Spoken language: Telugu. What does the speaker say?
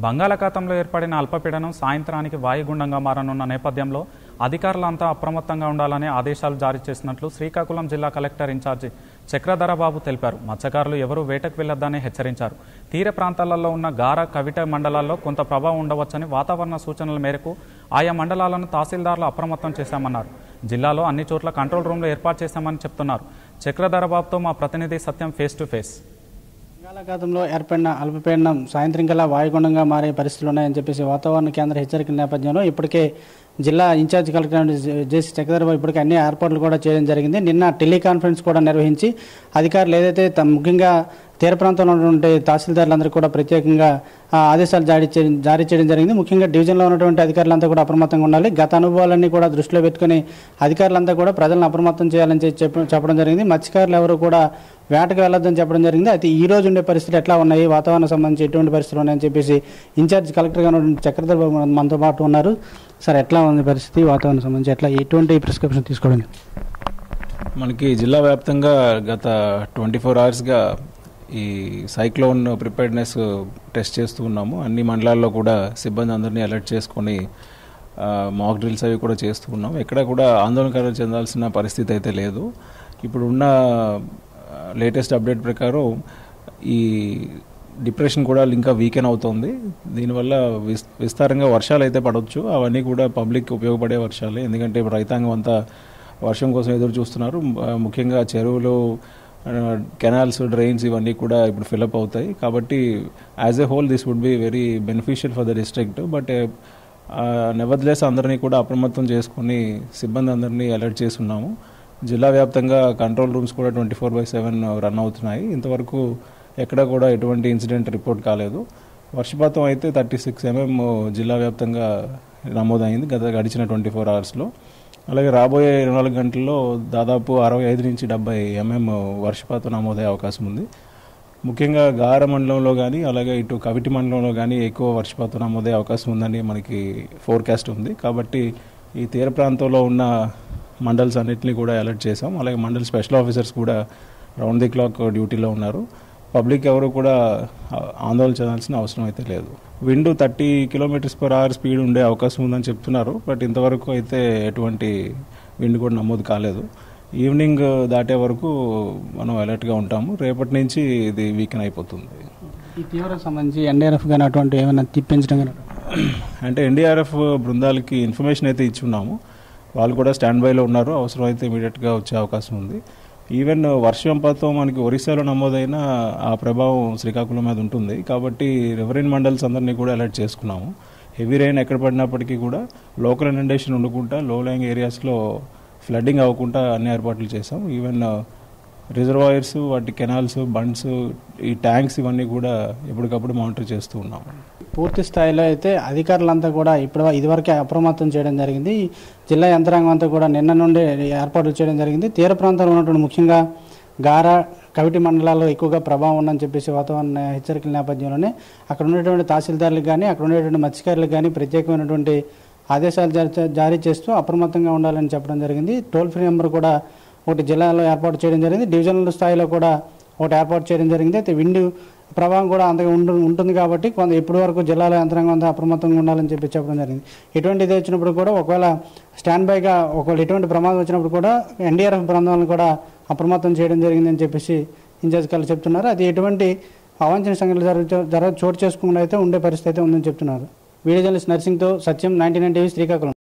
బంగాళాఖాతంలో ఏర్పడిన అల్పపీడనం సాయంత్రానికి వాయుగుండంగా మారనున్న నేపథ్యంలో అధికారులంతా అప్రమత్తంగా ఉండాలని ఆదేశాలు జారీ చేసినట్లు శ్రీకాకుళం జిల్లా కలెక్టర్ ఇన్ఛార్జి చక్రధరబాబు తెలిపారు మత్స్యకారులు ఎవరూ వేటకు వెళ్లొద్దని హెచ్చరించారు తీర ప్రాంతాలలో ఉన్న గార కవిట మండలాల్లో కొంత ప్రభావం ఉండవచ్చని వాతావరణ సూచనల మేరకు ఆయా మండలాలను తహసీల్దార్లు అప్రమత్తం చేశామన్నారు జిల్లాలో అన్ని చోట్ల కంట్రోల్ రూమ్లు ఏర్పాటు చేశామని చెప్తున్నారు చక్రధరబాబుతో మా ప్రతినిధి సత్యం ఫేస్ టు ఫేస్ బంగాళాఖాతంలో ఏర్పడిన అల్పపీడనం సాయంత్రం కల్లా వాయుగుండంగా మారే పరిస్థితులు ఉన్నాయని చెప్పేసి వాతావరణ కేంద్ర హెచ్చరికల నేపథ్యంలో ఇప్పటికే జిల్లా ఇన్ఛార్జ్ కలెక్టర్ జేసీ చక్రధరబాబు ఇప్పటికే అన్ని ఏర్పాట్లు కూడా చేయడం జరిగింది నిన్న టెలికాన్ఫరెన్స్ కూడా నిర్వహించి అధికారులు ఏదైతే తమ- ముఖ్యంగా తీర ప్రాంతంలో ఉన్నటువంటి తహసీల్దారులందరూ కూడా ప్రత్యేకంగా ఆ, ఆదేశాలు జారీ చే జారీ చేయడం జరిగింది ముఖ్యంగా డివిజన్లో ఉన్నటువంటి అధికారులంతా కూడా అప్రమత్తంగా ఉండాలి గత అనుభవాలన్నీ కూడా దృష్టిలో పెట్టుకుని అధికారులంతా కూడా ప్రజలను అప్రమత్తం చేయాలని చెప్పి చెప్ప- చెప్పడం జరిగింది మత్స్యకారులు ఎవరు కూడా వేటకు వెళ్ళొద్దని చెప్పడం జరిగింది అయితే ఈ రోజు ఉండే పరిస్థితులు ఎట్లా ఉన్నాయి వాతావరణ సంబంధించి ఎటువంటి పరిస్థితులు ఉన్నాయని చెప్పేసి ఇన్ఛార్జ్ కలెక్టర్గా ఉన్నటువంటి చక్రధర్ బాబు మన- మనతో పాటు ఉన్నారు సార్ ఎట్లా ఉంది పరిస్థితి వాతావరణ సంబంధించి ఎట్లా ఎటువంటి ప్రిస్క్రిప్షన్ తీసుకోవడం మనకి జిల్లా వ్యాప్తంగా గత ట్వంటీ ఫోర్ అవర్స్గా ఈ సైక్లోన్ ప్రిపేర్డ్నెస్ టెస్ట్ చేస్తూ ఉన్నాము అన్ని మండలాల్లో కూడా సిబ్బంది అందరినీ అలర్ట్ చేసుకొని మాక్ డ్రిల్స్ అవి కూడా చేస్తూ ఉన్నాం ఎక్కడ కూడా ఆందోళనకరం చెందాల్సిన పరిస్థితి అయితే లేదు ఇప్పుడు ఉన్న లేటెస్ట్ అప్డేట్ ప్రకారం ఈ డిప్రెషన్ కూడా ఇంకా వీకెన్ అవుతుంది దీనివల్ల విస్ విస్తారంగా వర్షాలు అయితే పడవచ్చు అవన్నీ కూడా పబ్లిక్ ఉపయోగపడే వర్షాలే ఎందుకంటే ఇప్పుడు రైతాంగం అంతా వర్షం కోసం ఎదురు చూస్తున్నారు ఆ, ముఖ్యంగా చెరువులు కెనాల్స్ డ్రైన్స్ ఇవన్నీ కూడా ఇప్పుడు ఫిలప్ అవుతాయి కాబట్టి as a whole this would be very beneficial for the district but nevertheless అందరినీ కూడా అప్రమత్తం చేసుకొని సిబ్బంది అందరినీ అలర్ట్ చేసి ఉన్నాము జిల్లా వ్యాప్తంగా కంట్రోల్ రూమ్స్ కూడా twenty four by seven run అవుతున్నాయి ఇంతవరకు ఎక్కడ కూడా ఎటువంటి ఇన్సిడెంట్ రిపోర్ట్ కాలేదు వర్షపాతం అయితే థర్టీ సిక్స్ ఎంఎం జిల్లా వ్యాప్తంగా నమోదైంది గత గడిచిన ట్వంటీ ఫోర్ అవర్స్లో అలాగే రాబోయే ఇరవై నాలుగు గంటల్లో దాదాపు అరవై ఐదు నుంచి డెబ్బై ఎంఎం వర్షపాతం నమోదయ్యే అవకాశం ఉంది ముఖ్యంగా గార మండలంలో కానీ అలాగే ఇటు కవిటి మండలంలో కానీ ఎక్కువ వర్షపాతం నమోదయ్యే అవకాశం ఉందని మనకి ఫోర్కాస్ట్ ఉంది కాబట్టి ఈ తీర ప్రాంతంలో ఉన్న మండల్స్ అన్నింటినీ కూడా అలర్ట్ చేసాం అలాగే మండల్ స్పెషల్ ఆఫీసర్స్ కూడా రౌండ్ ది క్లాక్ డ్యూటీలో ఉన్నారు పబ్లిక్ ఎవరు కూడా ఆ, ఆందోళన చెందాల్సిన అవసరం అయితే లేదు wind thirty kilometres per hour speed ఉండే అవకాశం ఉందని చెప్తున్నారు బట్ ఇంతవరకు అయితే ఎటువంటి విండ్ కూడా నమోదు కాలేదు ఈవినింగ్ దాటే వరకు మనం అలర్ట్గా ఉంటాము రేపటి నుంచి ఇది వీకెన్ అయిపోతుంది ఈ తీవ్ర సంబంధించి ఎన్డీఆర్ఎఫ్ కానీ అటువంటి ఏమైనా తిప్పించడం కానీ అంటే ఎన్డీఆర్ఎఫ్ బృందాలకి ఇన్ఫర్మేషన్ అయితే ఇచ్చున్నాము వాళ్ళు కూడా స్టాండ్ బైలో ఉన్నారు అవసరం అయితే ఇమీడియట్గా వచ్చే అవకాశం ఉంది ఈవెన్ వర్షపాతం మనకి ఒరిస్సాలో నమోదైన ఆ ప్రభావం శ్రీకాకుళం మీద ఉంటుంది కాబట్టి రివరైన్ మండల్స్ అందరినీ కూడా అలర్ట్ చేసుకున్నాము హెవీ రైన్ ఎక్కడ పడినప్పటికీ కూడా లోకల్ ఇండేషన్ ఉండకుండా లో లైంగ్ ఏరియాస్లో ఫ్లడ్డింగ్ అవ్వకుండా అన్ని ఏర్పాట్లు చేసాం ఈవెన్ రిజర్వాయర్స్ వాటి కెనాల్స్ బండ్స్ ఈ ట్యాంక్స్ ఇవన్నీ కూడా ఎప్పటికప్పుడు మానిటర్ చేస్తూ ఉన్నాము పూర్తి స్థాయిలో అయితే అధికారులంతా కూడా ఇప్పుడు ఇదివరకే అప్రమత్తం చేయడం జరిగింది జిల్లా యంత్రాంగం అంతా కూడా నిన్న నుండి ఏర్పాట్లు చేయడం జరిగింది తీర ప్రాంతాల్లో ఉన్నటువంటి ముఖ్యంగా గార కవిటి మండలాల్లో ఎక్కువగా ప్రభావం ఉందని చెప్పేసి వాతావరణ హెచ్చరికల నేపథ్యంలోనే అక్కడ ఉన్నటువంటి తహసీల్దార్లకు కానీ అక్కడ ఉండేటువంటి మత్స్యకారులకు కానీ ప్రత్యేకమైనటువంటి ఆదేశాలు జారీ చే- జారీ చేస్తూ అప్రమత్తంగా ఉండాలని చెప్పడం జరిగింది టోల్ ఫ్రీ నెంబర్ కూడా ఒకటి జిల్లాలో ఏర్పాటు చేయడం జరిగింది డివిజనల్ స్థాయిలో కూడా ఒకటి ఏర్పాటు చేయడం జరిగింది అయితే విండ్ ప్రభావం కూడా అంతగా ఉండు ఉంటుంది కాబట్టి కొంత ఇప్పటి వరకు జిల్లాలో యంత్రాంగం అంతా అప్రమత్తంగా ఉండాలని చెప్పి చెప్పడం జరిగింది ఎటువంటి ఇది వచ్చినప్పుడు కూడా ఒకవేళ స్టాండ్ బైగా ఒకవేళ ఎటువంటి ప్రమాదం వచ్చినప్పుడు కూడా ఎన్డీఆర్ఎఫ్ బృందాలను కూడా అప్రమత్తం చేయడం జరిగిందని చెప్పేసి ఇన్ఛార్జ్ కళ్ళు చెప్తున్నారు అది ఎటువంటి అవాంఛనీయ సంఘటనలు జరగ జరగ చోటు చేసుకుండా అయితే ఉండే పరిస్థితి అయితే ఉందని చెప్తున్నారు వీడియో జర్నలిస్ట్ నర్సింగ్తో Satyam ninety nine TV Srikakulam